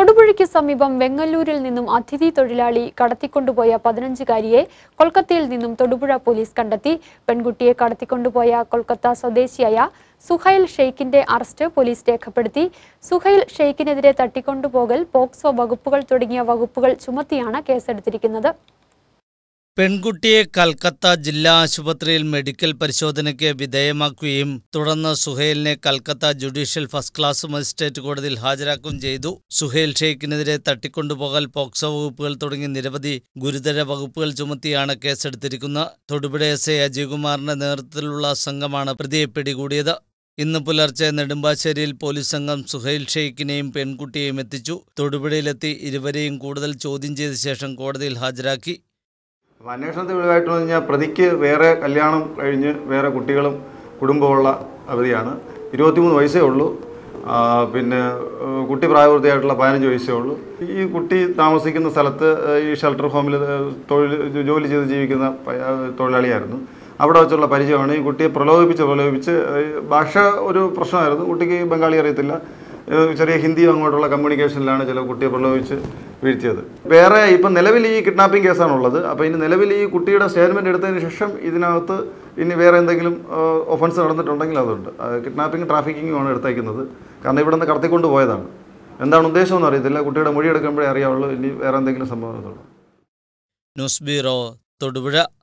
തൊടുപുഴയ്ക്ക് സമീപം വെങ്ങല്ലൂരിൽ നിന്നും അതിഥി തൊഴിലാളി കടത്തിക്കൊണ്ടുപോയ പതിനഞ്ചുകാരിയെ കൊൽക്കത്തയിൽ നിന്നും തൊടുപുഴ പോലീസ് കണ്ടെത്തി പെൺകുട്ടിയെ കടത്തിക്കൊണ്ടുപോയ കൊൽക്കത്ത സ്വദേശിയായ സുഹൈൽ ഷെയ്ഖിന്റെ അറസ്റ്റ് പോലീസ് രേഖപ്പെടുത്തി സുഹൈൽ ഷെയ്ഖിനെതിരെ തട്ടിക്കൊണ്ടുപോകൽ പോക്സോ വകുപ്പുകൾ തുടങ്ങിയ വകുപ്പുകൾ ചുമത്തിയാണ് കേസെടുത്തിരിക്കുന്നത് പെൺകുട്ടിയെ കൽക്കത്ത ജില്ലാ ആശുപത്രിയിൽ മെഡിക്കൽ പരിശോധനയ്ക്ക് വിധേയമാക്കുകയും തുടർന്ന് സുഹേലിനെ Calcutta judicial first class magistrate കോടതിയിൽ ഹാജരാക്കുകയും ചെയ്തു സുഹേൽ ഷെയ്ഖിനെതിരെ തട്ടിക്കൊണ്ടുപോകൽ പോക്സോ വകുപ്പുകൾ തുടങ്ങി നിരവധി ഗുരുതര വകുപ്പുകൾ ചുമത്തിയാണ് കേസെടുത്തിരിക്കുന്നത് തൊടുപുഴ എസ് ഐ അജയ്കുമാറിന്റെ നേതൃത്വത്തിലുള്ള സംഘമാണ് പ്രതിയെ പിടികൂടിയത് ഇന്ന് പുലർച്ചെ നെടുമ്പാശ്ശേരിയിൽ പോലീസ് സംഘം സുഹൈൽ ഷെയ്ഖിനെയും പെൺകുട്ടിയെയും എത്തിച്ചു തൊടുപുഴയിലെത്തി ഇരുവരെയും കൂടുതൽ ചോദ്യം ചെയ്ത ശേഷം കോടതിയിൽ ഹാജരാക്കി അപ്പോൾ അന്വേഷണത്തിൽ വെളിവായിട്ട് കഴിഞ്ഞാൽ പ്രതിക്ക് വേറെ കല്യാണം കഴിഞ്ഞ് വേറെ കുട്ടികളും കുടുംബമുള്ള അവധിയാണ് ഇരുപത്തിമൂന്ന് വയസ്സേ ഉള്ളൂ ആ, പിന്നെ ഏഹ്, കുട്ടി പ്രായപൂർത്തിയായിട്ടുള്ള പതിനഞ്ച് വയസ്സേ ഉള്ളൂ ഈ കുട്ടി താമസിക്കുന്ന സ്ഥലത്ത് ഏഹ്, ഈ ഷെൽട്ടർ ഹോമിൽ ഏഹ്, തൊഴിൽ ജോലി ചെയ്ത് ജീവിക്കുന്ന പ- ഏഹ്, തൊഴിലാളിയായിരുന്നു അവിടെ വെച്ചുള്ള പരിചയമാണ് ഈ കുട്ടിയെ പ്രലോഭിപ്പിച്ച് പ്രലോഭിപ്പിച്ച് ഏഹ്, ഭാഷ ഒരു പ്രശ്നമായിരുന്നു കുട്ടിക്ക് ബംഗാളി അറിയത്തില്ല ഏഹ് ചെറിയ ഹിന്ദി അങ്ങോട്ടുള്ള കമ്മ്യൂണിക്കേഷനിലാണ് ചില കുട്ടിയെ പ്രലോഭിച്ച് വീഴ്ത്തിയത് വേറെ ഇപ്പം നിലവിൽ ഈ കിഡ്നാപ്പിംഗ് കേസാണുള്ളത് അപ്പോൾ ഇനി നിലവിൽ ഈ കുട്ടിയുടെ സ്റ്റേറ്റ്മെൻറ്റ് എടുത്തതിന് ശേഷം ഇതിനകത്ത് ഇനി വേറെ എന്തെങ്കിലും ഒഫൻസ് നടന്നിട്ടുണ്ടെങ്കിൽ അതുണ്ട് കിഡ്നാപ്പിംഗ് ട്രാഫിക്കിങ്ങുമാണ് എടുത്തേക്കുന്നത് കാരണം ഇവിടെ നിന്ന് കടത്തിക്കൊണ്ട് പോയതാണ് എന്താണ് ഉദ്ദേശമെന്ന് അറിയത്തില്ല കുട്ടിയുടെ മൊഴി എടുക്കുമ്പോഴേ അറിയാവുള്ളൂ ഇനി വേറെ എന്തെങ്കിലും സംഭവം നടന്നുള്ളൂ ന്യൂസ് ബ്യൂറോ തൊടുപുഴ